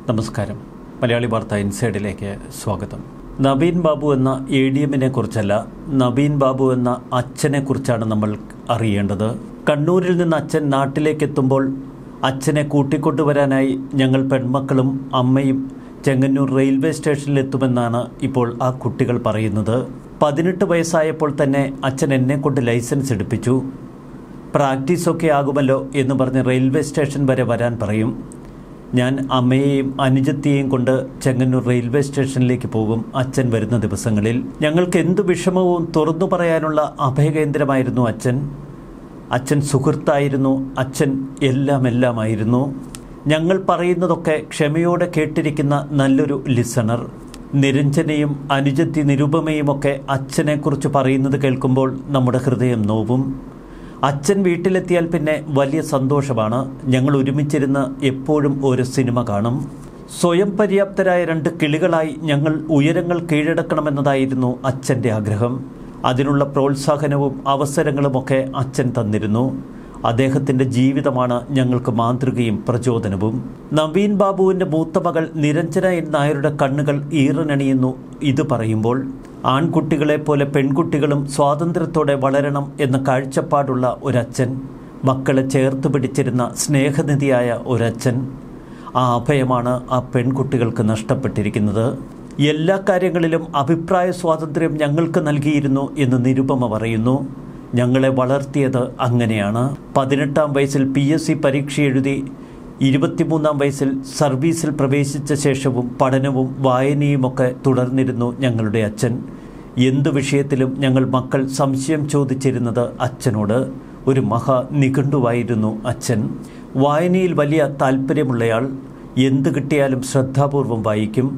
നമസ്കാരം മലയാളി വാർത്ത ഇൻസൈഡിലേക്ക് സ്വാഗതം നവീൻ ബാബു എന്ന എ ഡി എമ്മിനെ കുറിച്ചല്ല നവീൻ ബാബു എന്ന അച്ഛനെ കുറിച്ചാണ് നമ്മൾ അറിയേണ്ടത് കണ്ണൂരിൽ നിന്ന് അച്ഛൻ നാട്ടിലേക്ക് എത്തുമ്പോൾ അച്ഛനെ കൂട്ടിക്കൊണ്ടുവരാനായി ഞങ്ങൾ പെൺമക്കളും അമ്മയും ചെങ്ങന്നൂർ റെയിൽവേ സ്റ്റേഷനിലെത്തുമെന്നാണ് ഇപ്പോൾ ആ കുട്ടികൾ പറയുന്നത് പതിനെട്ട് വയസ്സായപ്പോൾ തന്നെ അച്ഛൻ എന്നെ കൊണ്ട് ലൈസൻസ് എടുപ്പിച്ചു പ്രാക്ടീസൊക്കെ ആകുമല്ലോ എന്ന് പറഞ്ഞ് റെയിൽവേ സ്റ്റേഷൻ വരെ വരാൻ പറയും ഞാൻ അമ്മയെയും അനുജത്തിയെയും കൊണ്ട് ചെങ്ങന്നൂർ റെയിൽവേ സ്റ്റേഷനിലേക്ക് പോകും അച്ഛൻ വരുന്ന ദിവസങ്ങളിൽ ഞങ്ങൾക്ക് എന്തു വിഷമവും തുറന്നു പറയാനുള്ള അഭയകേന്ദ്രമായിരുന്നു അച്ഛൻ അച്ഛൻ സുഹൃത്തായിരുന്നു അച്ഛൻ എല്ലാം എല്ലാമായിരുന്നു ഞങ്ങൾ പറയുന്നതൊക്കെ ക്ഷമയോടെ കേട്ടിരിക്കുന്ന നല്ലൊരു ലിസണർ നിരഞ്ജനയും അനുജത്തി നിരുപമയുമൊക്കെ അച്ഛനെക്കുറിച്ച് പറയുന്നത് കേൾക്കുമ്പോൾ നമ്മുടെ ഹൃദയം നോവും അച്ഛൻ വീട്ടിലെത്തിയാൽ പിന്നെ വലിയ സന്തോഷമാണ് ഞങ്ങൾ ഒരുമിച്ചിരുന്ന് എപ്പോഴും ഒരു സിനിമ കാണും സ്വയം പര്യാപ്തരായ രണ്ട് കിളികളായി ഞങ്ങൾ ഉയരങ്ങൾ കീഴടക്കണമെന്നതായിരുന്നു അച്ഛൻ്റെ ആഗ്രഹം അതിനുള്ള പ്രോത്സാഹനവും അവസരങ്ങളുമൊക്കെ അച്ഛൻ തന്നിരുന്നു അദ്ദേഹത്തിൻ്റെ ജീവിതമാണ് ഞങ്ങൾക്ക് മാതൃകയും പ്രചോദനവും നവീൻ ബാബുവിൻ്റെ മൂത്ത മകൾ നിരഞ്ജന എന്ന നായരുടെ കണ്ണുകൾ ഈറനണിയുന്നു ഇത് പറയുമ്പോൾ ആൺകുട്ടികളെ പോലെ പെൺകുട്ടികളും സ്വാതന്ത്ര്യത്തോടെ വളരണം എന്ന കാഴ്ചപ്പാടുള്ള ഒരച്ഛൻ മക്കളെ ചേർത്ത് പിടിച്ചിരുന്ന സ്നേഹനിധിയായ ഒരച്ഛൻ ആ അഭയമാണ് ആ പെൺകുട്ടികൾക്ക് നഷ്ടപ്പെട്ടിരിക്കുന്നത് എല്ലാ കാര്യങ്ങളിലും അഭിപ്രായ സ്വാതന്ത്ര്യം ഞങ്ങൾക്ക് നൽകിയിരുന്നു എന്ന് നിരുപമ പറയുന്നു ഞങ്ങളെ വളർത്തിയത് അങ്ങനെയാണ് പതിനെട്ടാം വയസ്സിൽ പി എസ് സി പരീക്ഷ എഴുതി ഇരുപത്തിമൂന്നാം വയസ്സിൽ സർവീസിൽ പ്രവേശിച്ച ശേഷവും പഠനവും വായനയുമൊക്കെ തുടർന്നിരുന്നു ഞങ്ങളുടെ അച്ഛൻ എന്തു വിഷയത്തിലും ഞങ്ങൾ മക്കൾ സംശയം ചോദിച്ചിരുന്നത് അച്ഛനോട് ഒരു മഹാ നിഘണ്ടുവായിരുന്നു അച്ഛൻ വായനയിൽ വലിയ താല്പര്യമുള്ളയാൾ എന്ത് കിട്ടിയാലും ശ്രദ്ധാപൂർവം വായിക്കും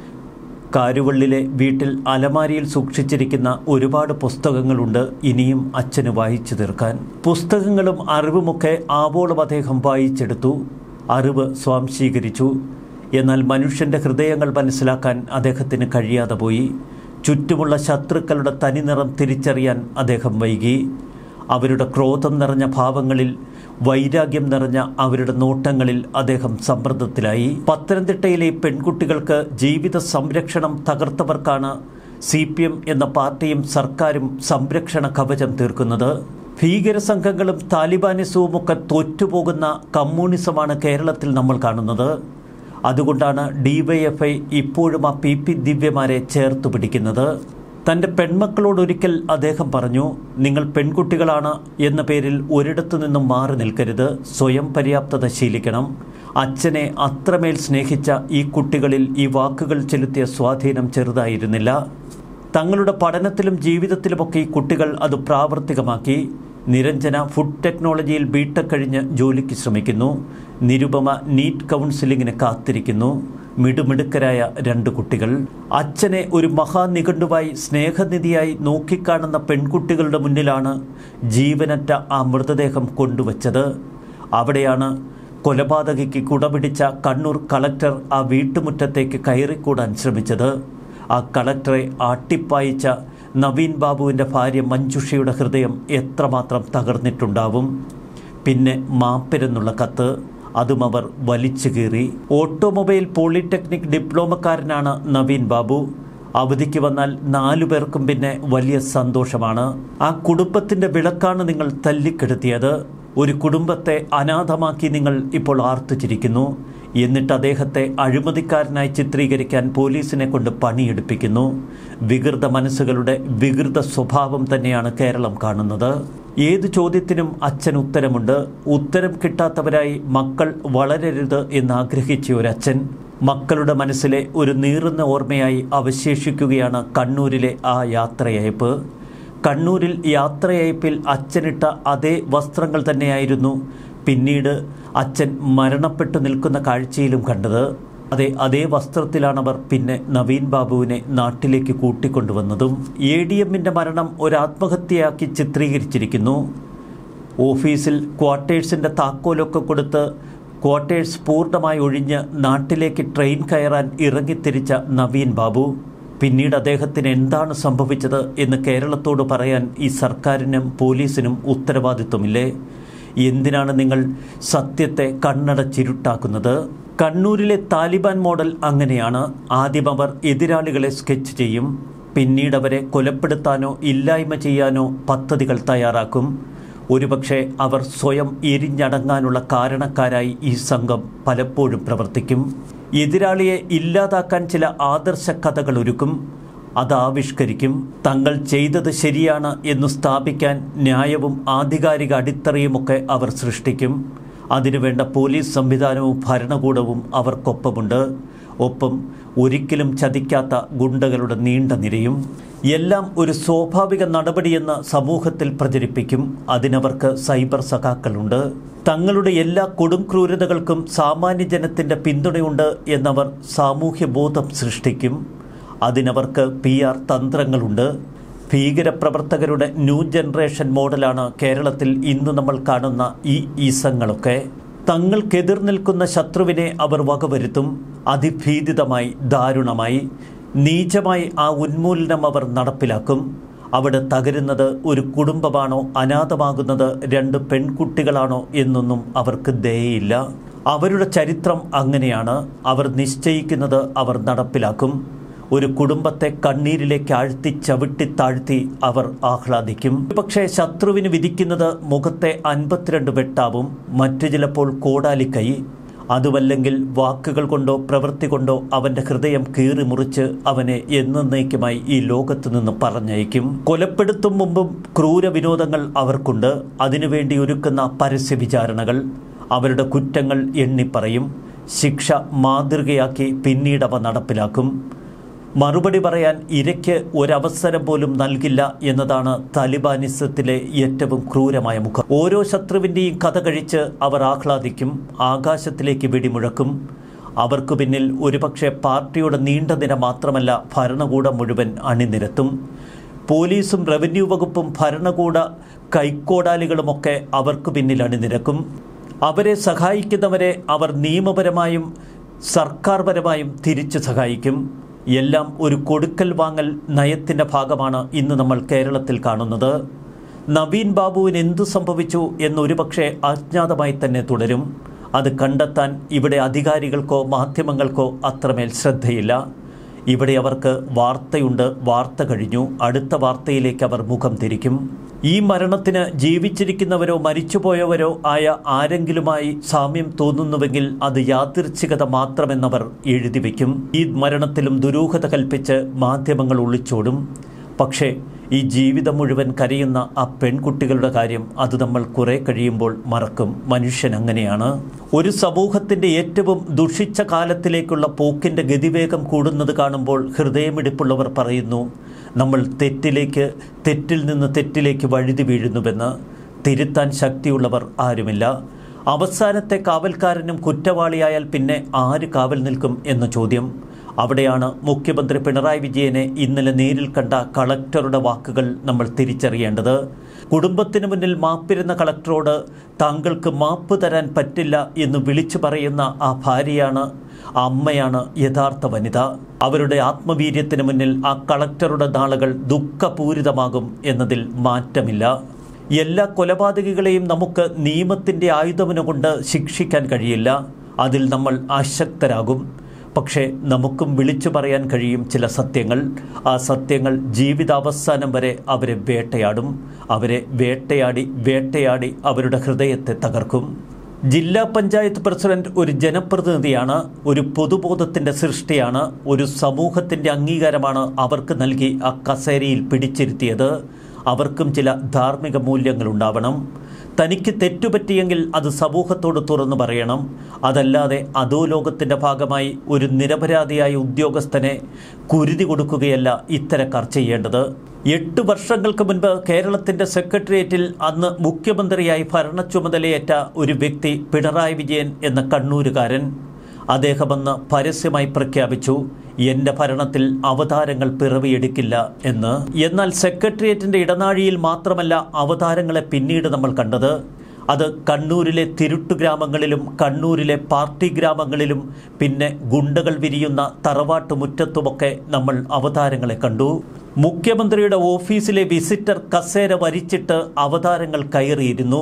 കാരുവള്ളിലെ വീട്ടിൽ അലമാരിയിൽ സൂക്ഷിച്ചിരിക്കുന്ന ഒരുപാട് പുസ്തകങ്ങളുണ്ട് ഇനിയും അച്ഛന് വായിച്ചു തീർക്കാൻ പുസ്തകങ്ങളും അറിവുമൊക്കെ ആവോളം അദ്ദേഹം വായിച്ചെടുത്തു അറിവ് സ്വാംശീകരിച്ചു എന്നാൽ മനുഷ്യൻ്റെ ഹൃദയങ്ങൾ മനസ്സിലാക്കാൻ അദ്ദേഹത്തിന് കഴിയാതെ പോയി ചുറ്റുമുള്ള ശത്രുക്കളുടെ തനിനിറം തിരിച്ചറിയാൻ അദ്ദേഹം വൈകി അവരുടെ ക്രോധം നിറഞ്ഞ ഭാവങ്ങളിൽ വൈരാഗ്യം നിറഞ്ഞ അവരുടെ നോട്ടങ്ങളിൽ അദ്ദേഹം സമ്മർദ്ദത്തിലായി പത്തനംതിട്ടയിലെ പെൺകുട്ടികൾക്ക് ജീവിത സംരക്ഷണം തകർത്തവർക്കാണ് സി പി എം എന്ന പാർട്ടിയും സർക്കാരും സംരക്ഷണ കവചം തീർക്കുന്നത് ഭീകര സംഘങ്ങളും താലിബാനിസവും ഒക്കെ തോറ്റുപോകുന്ന കമ്മ്യൂണിസമാണ് കേരളത്തിൽ നമ്മൾ കാണുന്നത് അതുകൊണ്ടാണ് ഡിവൈഎഫ്ഐ ഇപ്പോഴും ആ പി പി ദിവ്യമാരെ ചേർത്ത് പിടിക്കുന്നത് തൻ്റെ പെൺമക്കളോടൊരിക്കൽ അദ്ദേഹം പറഞ്ഞു നിങ്ങൾ പെൺകുട്ടികളാണ് എന്ന പേരിൽ ഒരിടത്തു നിന്നും മാറി നിൽക്കരുത് സ്വയം പര്യാപ്തത ശീലിക്കണം അച്ഛനെ അത്രമേൽ സ്നേഹിച്ച ഈ കുട്ടികളിൽ ഈ വാക്കുകൾ ചെലുത്തിയ സ്വാധീനം ചെറുതായിരുന്നില്ല തങ്ങളുടെ പഠനത്തിലും ജീവിതത്തിലുമൊക്കെ ഈ കുട്ടികൾ അത് പ്രാവർത്തികമാക്കി നിരഞ്ജന ഫുഡ് ടെക്നോളജിയിൽ ബിടെക് കഴിഞ്ഞ് ജോലിക്ക് ശ്രമിക്കുന്നു നിരുപമ നീറ്റ് കൗൺസിലിങ്ങിന് കാത്തിരിക്കുന്നു മിടുമിടുക്കരായ രണ്ട് കുട്ടികൾ അച്ഛനെ ഒരു മഹാനിഘണ്ടുവായി സ്നേഹനിധിയായി നോക്കിക്കാണുന്ന പെൺകുട്ടികളുടെ മുന്നിലാണ് ജീവനറ്റ ആ മൃതദേഹം കൊണ്ടുവച്ചത് അവിടെയാണ് കൊലപാതകയ്ക്ക് കുടപിടിച്ച കണ്ണൂർ കളക്ടർ ആ വീട്ടുമുറ്റത്തേക്ക് കയറിക്കൂടാൻ ശ്രമിച്ചത് ആ കളക്ടറെ ആട്ടിപ്പായിച്ച നവീൻ ബാബുവിൻ്റെ ഭാര്യ മഞ്ജുഷയുടെ ഹൃദയം എത്രമാത്രം തകർന്നിട്ടുണ്ടാവും പിന്നെ മാപ്പിരെന്നുള്ള കത്ത് അതും അവർ വലിച്ചു കീറി ഓട്ടോമൊബൈൽ പോളിടെക്നിക് ഡിപ്ലോമക്കാരനാണ് നവീൻ ബാബു അവധിക്ക് വന്നാൽ നാലു പേർക്കും പിന്നെ വലിയ സന്തോഷമാണ് ആ കുടുംബത്തിൻ്റെ വിളക്കാണ് നിങ്ങൾ തല്ലിക്കെടുത്തിയത് ഒരു കുടുംബത്തെ അനാഥമാക്കി നിങ്ങൾ ഇപ്പോൾ ആർത്തുചിരിക്കുന്നു എന്നിട്ട് അദ്ദേഹത്തെ അഴിമതിക്കാരനായി ചിത്രീകരിക്കാൻ പോലീസിനെ കൊണ്ട് പണിയെടുപ്പിക്കുന്നു വികൃത മനസ്സുകളുടെ വികൃത സ്വഭാവം തന്നെയാണ് കേരളം കാണുന്നത് ഏത് ചോദ്യത്തിനും അച്ഛൻ ഉത്തരമുണ്ട് ഉത്തരം കിട്ടാത്തവരായി മക്കൾ വളരരുത് എന്ന് ആഗ്രഹിച്ച ഒരച്ഛൻ മക്കളുടെ മനസ്സിലെ ഒരു നീറുന്ന ഓർമ്മയായി അവശേഷിക്കുകയാണ് കണ്ണൂരിലെ ആ യാത്രയയപ്പ് കണ്ണൂരിൽ യാത്രയയപ്പിൽ അച്ഛനിട്ട അതേ വസ്ത്രങ്ങൾ തന്നെയായിരുന്നു പിന്നീട് അച്ഛൻ മരണപ്പെട്ടു നിൽക്കുന്ന കാഴ്ചയിലും കണ്ടത് അതെ അതേ വസ്ത്രത്തിലാണവർ പിന്നെ നവീൻ ബാബുവിനെ നാട്ടിലേക്ക് കൂട്ടിക്കൊണ്ടുവന്നതും എ ഡി എമ്മിൻ്റെ മരണം ഒരു ആത്മഹത്യയാക്കി ചിത്രീകരിച്ചിരിക്കുന്നു ഓഫീസിൽ ക്വാർട്ടേഴ്സിൻ്റെ താക്കോലൊക്കെ കൊടുത്ത് ക്വാർട്ടേഴ്സ് പൂർണ്ണമായി ഒഴിഞ്ഞ് നാട്ടിലേക്ക് ട്രെയിൻ കയറാൻ ഇറങ്ങിത്തിരിച്ച നവീൻ ബാബു പിന്നീട് അദ്ദേഹത്തിന് എന്താണ് സംഭവിച്ചത് എന്ന് കേരളത്തോട് പറയാൻ ഈ സർക്കാരിനും പോലീസിനും ഉത്തരവാദിത്വമില്ലേ എന്തിനാണ് നിങ്ങൾ സത്യത്തെ കണ്ണടച്ചിരുട്ടാക്കുന്നത് കണ്ണൂരിലെ താലിബാൻ മോഡൽ അങ്ങനെയാണ് ആദ്യം അവർ എതിരാളികളെ സ്കെച്ച് ചെയ്യും പിന്നീട് അവരെ കൊലപ്പെടുത്താനോ ഇല്ലായ്മ ചെയ്യാനോ പദ്ധതികൾ തയ്യാറാക്കും ഒരുപക്ഷെ അവർ സ്വയം എരിഞ്ഞടങ്ങാനുള്ള കാരണക്കാരായി ഈ സംഘം പലപ്പോഴും പ്രവർത്തിക്കും എതിരാളിയെ ഇല്ലാതാക്കാൻ ചില ആദർശ കഥകൾ ഒരുക്കും അത് ആവിഷ്കരിക്കും തങ്ങൾ ചെയ്തത് ശരിയാണ് എന്നു സ്ഥാപിക്കാൻ ന്യായവും ആധികാരിക അടിത്തറയുമൊക്കെ അവർ സൃഷ്ടിക്കും അതിനുവേണ്ട പോലീസ് സംവിധാനവും ഭരണകൂടവും അവർക്കൊപ്പമുണ്ട് ഒപ്പം ഒരിക്കലും ചതിക്കാത്ത ഗുണ്ടകളുടെ നീണ്ട നിരയും എല്ലാം ഒരു സ്വാഭാവിക നടപടിയെന്ന് സമൂഹത്തിൽ പ്രചരിപ്പിക്കും അതിനവർക്ക് സൈബർ സഖാക്കളുണ്ട് തങ്ങളുടെ എല്ലാ കൊടും ക്രൂരതകൾക്കും സാമാന്യ ജനത്തിൻ്റെ പിന്തുണയുണ്ട് എന്നവർ സാമൂഹ്യബോധം സൃഷ്ടിക്കും അതിനവർക്ക് പി ആർ തന്ത്രങ്ങളുണ്ട് ഭീകരപ്രവർത്തകരുടെ ന്യൂ ജനറേഷൻ മോഡലാണ് കേരളത്തിൽ ഇന്ന് നമ്മൾ കാണുന്ന ഈ ഈസങ്ങളൊക്കെ തങ്ങൾക്കെതിർ നിൽക്കുന്ന ശത്രുവിനെ അവർ വകവരുത്തും അതിഭീതിതമായി ദാരുണമായി നീചമായി ആ ഉന്മൂലനം അവർ നടപ്പിലാക്കും അവിടെ തകരുന്നത് ഒരു കുടുംബമാണോ അനാഥമാകുന്നത് രണ്ട് പെൺകുട്ടികളാണോ എന്നൊന്നും അവർക്ക് ദയയില്ല അവരുടെ ചരിത്രം അങ്ങനെയാണ് അവർ നിശ്ചയിക്കുന്നത് അവർ നടപ്പിലാക്കും ഒരു കുടുംബത്തെ കണ്ണീരിലേക്ക് ആഴ്ത്തി ചവിട്ടി താഴ്ത്തി അവർ ആഹ്ലാദിക്കും പക്ഷേ ശത്രുവിന് വിധിക്കുന്നത് മുഖത്തെ അൻപത്തിരണ്ട് വെട്ടാവും മറ്റു ചിലപ്പോൾ കോടാലിക്കൈ അതുമല്ലെങ്കിൽ വാക്കുകൾ കൊണ്ടോ പ്രവൃത്തി കൊണ്ടോ അവൻ്റെ ഹൃദയം കീറി മുറിച്ച് അവനെ എന്നേക്കുമായി ഈ ലോകത്തു നിന്ന് പറഞ്ഞയക്കും കൊലപ്പെടുത്തും മുമ്പും ക്രൂര വിനോദങ്ങൾ അവർക്കുണ്ട് അതിനുവേണ്ടി ഒരുക്കുന്ന പരസ്യ വിചാരണകൾ അവരുടെ കുറ്റങ്ങൾ എണ്ണിപ്പറയും ശിക്ഷ മാതൃകയാക്കി പിന്നീട് അവ നടപ്പിലാക്കും മറുപടി പറയാൻ ഇരയ്ക്ക് ഒരവസരം പോലും നൽകില്ല എന്നതാണ് താലിബാനിസത്തിലെ ഏറ്റവും ക്രൂരമായ മുഖം ഓരോ ശത്രുവിൻ്റെയും കഥ കഴിച്ച് അവർ ആഹ്ലാദിക്കും ആകാശത്തിലേക്ക് വെടിമുഴക്കും അവർക്ക് പിന്നിൽ ഒരുപക്ഷെ പാർട്ടിയുടെ നീണ്ട നിര മാത്രമല്ല ഭരണകൂടം മുഴുവൻ അണിനിരത്തും പോലീസും റവന്യൂ വകുപ്പും ഭരണകൂട കൈക്കോടാലികളുമൊക്കെ അവർക്ക് പിന്നിൽ അണിനിരക്കും അവരെ സഹായിക്കുന്നവരെ അവർ നിയമപരമായും സർക്കാർപരമായും തിരിച്ചു സഹായിക്കും എല്ലാം ഒരു കൊടുക്കൽ വാങ്ങൽ നയത്തിൻ്റെ ഭാഗമാണ് ഇന്ന് നമ്മൾ കേരളത്തിൽ കാണുന്നത് നവീൻ ബാബുവിന് എന്തു സംഭവിച്ചു എന്നൊരുപക്ഷെ അജ്ഞാതമായി തന്നെ തുടരും അത് കണ്ടെത്താൻ ഇവിടെ അധികാരികൾക്കോ മാധ്യമങ്ങൾക്കോ അത്രമേൽ ശ്രദ്ധയില്ല ഇവിടെ അവർക്ക് വാർത്തയുണ്ട് വാർത്ത കഴിഞ്ഞു അടുത്ത വാർത്തയിലേക്ക് അവർ മുഖം തിരിക്കും ഈ മരണത്തിന് ജീവിച്ചിരിക്കുന്നവരോ മരിച്ചുപോയവരോ ആയ ആരെങ്കിലുമായി സാമ്യം തോന്നുന്നുവെങ്കിൽ അത് യാദൃച്ഛികത മാത്രമെന്നവർ എഴുതി വയ്ക്കും ഈ മരണത്തിലും ദുരൂഹത കൽപ്പിച്ച് മാധ്യമങ്ങൾ ഒളിച്ചോടും പക്ഷേ ഈ ജീവിതം മുഴുവൻ കരയുന്ന ആ പെൺകുട്ടികളുടെ കാര്യം അത് നമ്മൾ കുറെ കഴിയുമ്പോൾ മറക്കും മനുഷ്യൻ അങ്ങനെയാണ് ഒരു സമൂഹത്തിൻ്റെ ഏറ്റവും ദുഷിച്ച കാലത്തിലേക്കുള്ള പോക്കിൻ്റെ ഗതിവേഗം കൂടുന്നത് കാണുമ്പോൾ ഹൃദയമിടിപ്പുള്ളവർ പറയുന്നു നമ്മൾ തെറ്റിലേക്ക് തെറ്റിൽ നിന്ന് തെറ്റിലേക്ക് വഴുതി വീഴുന്നുവെന്ന് തിരുത്താൻ ശക്തിയുള്ളവർ ആരുമില്ല അവസാനത്തെ കാവൽക്കാരനും കുറ്റവാളിയായാൽ പിന്നെ ആര് കാവൽ നിൽക്കും എന്ന ചോദ്യം അവിടെയാണ് മുഖ്യമന്ത്രി പിണറായി വിജയനെ ഇന്നലെ നേരിൽ കണ്ട കളക്ടറുടെ വാക്കുകൾ നമ്മൾ തിരിച്ചറിയേണ്ടത് കുടുംബത്തിന് മുന്നിൽ മാപ്പിരുന്ന കളക്ടറോട് താങ്കൾക്ക് മാപ്പ് തരാൻ പറ്റില്ല എന്ന് വിളിച്ചു പറയുന്ന ആ ഭാര്യയാണ് ആ അമ്മയാണ് യഥാർത്ഥ വനിത അവരുടെ ആത്മവീര്യത്തിന് മുന്നിൽ ആ കളക്ടറുടെ നാളുകൾ ദുഃഖപൂരിതമാകും എന്നതിൽ മാറ്റമില്ല എല്ലാ കൊലപാതകികളെയും നമുക്ക് നിയമത്തിൻ്റെ ആയുധമുന ശിക്ഷിക്കാൻ കഴിയില്ല അതിൽ നമ്മൾ അശക്തരാകും പക്ഷേ നമുക്കും വിളിച്ചു പറയാൻ കഴിയും ചില സത്യങ്ങൾ ആ സത്യങ്ങൾ ജീവിതാവസാനം വരെ അവരെ വേട്ടയാടും അവരെ വേട്ടയാടി വേട്ടയാടി അവരുടെ ഹൃദയത്തെ തകർക്കും ജില്ലാ പഞ്ചായത്ത് പ്രസിഡന്റ് ഒരു ജനപ്രതിനിധിയാണ് ഒരു പൊതുബോധത്തിൻ്റെ സൃഷ്ടിയാണ് ഒരു സമൂഹത്തിൻ്റെ അംഗീകാരമാണ് അവർക്ക് നൽകി ആ കസേരയിൽ പിടിച്ചിരുത്തിയത് അവർക്കും ചില ധാർമ്മിക മൂല്യങ്ങളുണ്ടാവണം തനിക്ക് തെറ്റുപറ്റിയെങ്കിൽ അത് സമൂഹത്തോട് തുറന്നു പറയണം അതല്ലാതെ അധോലോകത്തിൻ്റെ ഭാഗമായി ഒരു നിരപരാധിയായ ഉദ്യോഗസ്ഥനെ കുരുതി കൊടുക്കുകയല്ല ഇത്തരക്കാർ ചെയ്യേണ്ടത് എട്ട് വർഷങ്ങൾക്ക് മുൻപ് കേരളത്തിൻ്റെ സെക്രട്ടേറിയറ്റിൽ അന്ന് മുഖ്യമന്ത്രിയായി ഭരണ ചുമതലയേറ്റ ഒരു വ്യക്തി പിണറായി വിജയൻ എന്ന കണ്ണൂരുകാരൻ അദ്ദേഹം അന്ന് പരസ്യമായി പ്രഖ്യാപിച്ചു എന്റെ ഭരണത്തിൽ അവതാരങ്ങൾ പിറവിയെടുക്കില്ല എന്ന് എന്നാൽ സെക്രട്ടേറിയറ്റിന്റെ ഇടനാഴിയിൽ മാത്രമല്ല അവതാരങ്ങളെ പിന്നീട് നമ്മൾ കണ്ടത് അത് കണ്ണൂരിലെ തിരുട്ടു ഗ്രാമങ്ങളിലും കണ്ണൂരിലെ പാർട്ടി ഗ്രാമങ്ങളിലും പിന്നെ ഗുണ്ടകൾ വിരിയുന്ന തറവാട്ട് മുറ്റത്തുമൊക്കെ നമ്മൾ അവതാരങ്ങളെ കണ്ടു മുഖ്യമന്ത്രിയുടെ ഓഫീസിലെ വിസിറ്റർ കസേര വരിച്ചിട്ട് അവതാരങ്ങൾ കയറിയിരുന്നു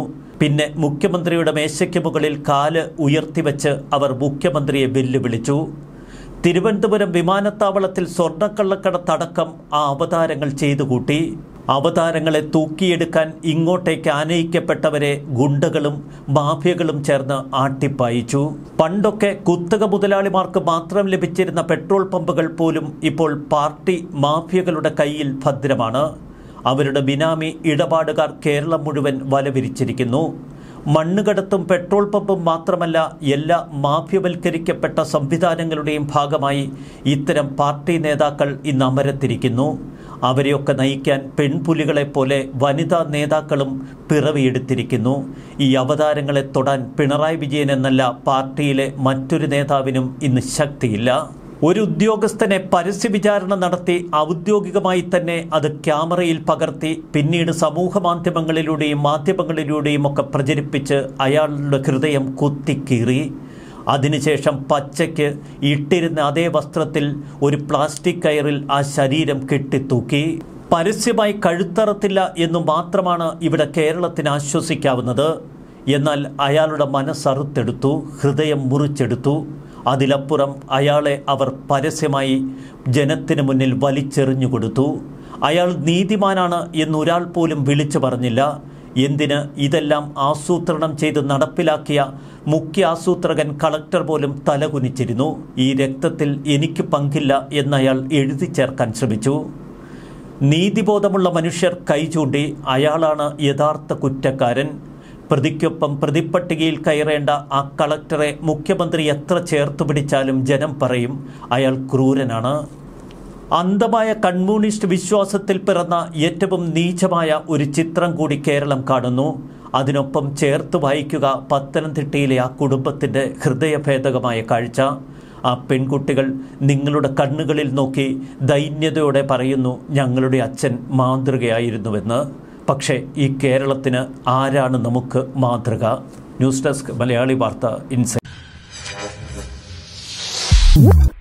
പിന്നെ മുഖ്യമന്ത്രിയുടെ മേശയ്ക്ക് മുകളിൽ കാല് ഉയർത്തിവെച്ച് അവർ മുഖ്യമന്ത്രിയെ വെല്ലുവിളിച്ചു തിരുവനന്തപുരം വിമാനത്താവളത്തിൽ സ്വർണ്ണക്കള്ളക്കടത്തടക്കം ആ അവതാരങ്ങൾ ചെയ്തു കൂട്ടി അവതാരങ്ങളെ തൂക്കിയെടുക്കാൻ ഇങ്ങോട്ടേക്ക് ആനയിക്കപ്പെട്ടവരെ ഗുണ്ടകളും മാഫിയകളും ചേർന്ന് ആട്ടിപ്പായിച്ചു പണ്ടൊക്കെ കുത്തക മുതലാളിമാർക്ക് മാത്രം ലഭിച്ചിരുന്ന പെട്രോൾ പമ്പുകൾ പോലും ഇപ്പോൾ പാർട്ടി മാഫിയകളുടെ കയ്യിൽ ഭദ്രമാണ് അവരുടെ ബിനാമി ഇടപാടുകാർ കേരളം മുഴുവൻ വലവിരിച്ചിരിക്കുന്നു മണ്ണുകടത്തും പെട്രോൾ പമ്പും മാത്രമല്ല എല്ലാ മാഫ്യവൽക്കരിക്കപ്പെട്ട സംവിധാനങ്ങളുടെയും ഭാഗമായി ഇത്തരം പാർട്ടി നേതാക്കൾ ഇന്ന് അമരത്തിരിക്കുന്നു അവരെയൊക്കെ നയിക്കാൻ പെൺപുലികളെപ്പോലെ വനിതാ നേതാക്കളും പിറവിയെടുത്തിരിക്കുന്നു ഈ അവതാരങ്ങളെ തൊടാൻ പിണറായി വിജയൻ എന്നല്ല പാർട്ടിയിലെ മറ്റൊരു നേതാവിനും ഇന്ന് ശക്തിയില്ല ഒരു ഉദ്യോഗസ്ഥനെ പരസ്യ വിചാരണ നടത്തി ഔദ്യോഗികമായി തന്നെ അത് ക്യാമറയിൽ പകർത്തി പിന്നീട് സമൂഹ മാധ്യമങ്ങളിലൂടെയും മാധ്യമങ്ങളിലൂടെയും ഒക്കെ പ്രചരിപ്പിച്ച് അയാളുടെ ഹൃദയം കുത്തിക്കീറി അതിനുശേഷം പച്ചയ്ക്ക് ഇട്ടിരുന്ന അതേ വസ്ത്രത്തിൽ ഒരു പ്ലാസ്റ്റിക് കയറിൽ ആ ശരീരം കെട്ടിത്തൂക്കി പരസ്യമായി കഴുത്തറത്തില്ല എന്നു മാത്രമാണ് ഇവിടെ കേരളത്തിന് ആശ്വസിക്കാവുന്നത് എന്നാൽ അയാളുടെ മനസ്സറുത്തെടുത്തു ഹൃദയം മുറിച്ചെടുത്തു അതിലപ്പുറം അയാളെ അവർ പരസ്യമായി ജനത്തിന് മുന്നിൽ വലിച്ചെറിഞ്ഞു കൊടുത്തു അയാൾ നീതിമാനാണ് എന്നൊരാൾ പോലും വിളിച്ചു പറഞ്ഞില്ല എന്തിന് ഇതെല്ലാം ആസൂത്രണം ചെയ്ത് നടപ്പിലാക്കിയ മുഖ്യ ആസൂത്രകൻ കളക്ടർ പോലും തലകുനിച്ചിരുന്നു ഈ രക്തത്തിൽ എനിക്ക് പങ്കില്ല എന്നയാൾ എഴുതി ചേർക്കാൻ ശ്രമിച്ചു നീതിബോധമുള്ള മനുഷ്യർ കൈചൂണ്ടി അയാളാണ് യഥാർത്ഥ കുറ്റക്കാരൻ പ്രതിക്കൊപ്പം പ്രതിപ്പട്ടികയിൽ കയറേണ്ട ആ കളക്ടറെ മുഖ്യമന്ത്രി എത്ര ചേർത്ത് പിടിച്ചാലും ജനം പറയും അയാൾ ക്രൂരനാണ് അന്ധമായ കമ്മ്യൂണിസ്റ്റ് വിശ്വാസത്തിൽ പിറന്ന ഏറ്റവും നീചമായ ഒരു ചിത്രം കൂടി കേരളം കാണുന്നു അതിനൊപ്പം ചേർത്ത് വായിക്കുക പത്തനംതിട്ടയിലെ ആ കുടുംബത്തിൻ്റെ ഹൃദയഭേദകമായ കാഴ്ച ആ പെൺകുട്ടികൾ നിങ്ങളുടെ കണ്ണുകളിൽ നോക്കി ദൈന്യതയോടെ പറയുന്നു ഞങ്ങളുടെ അച്ഛൻ മാതൃകയായിരുന്നുവെന്ന് പക്ഷേ ഈ കേരളത്തിന് ആരാണ് നമുക്ക് മാതൃക ന്യൂസ് ഡെസ്ക് മലയാളി വാർത്ത ഇൻസൈറ്റ്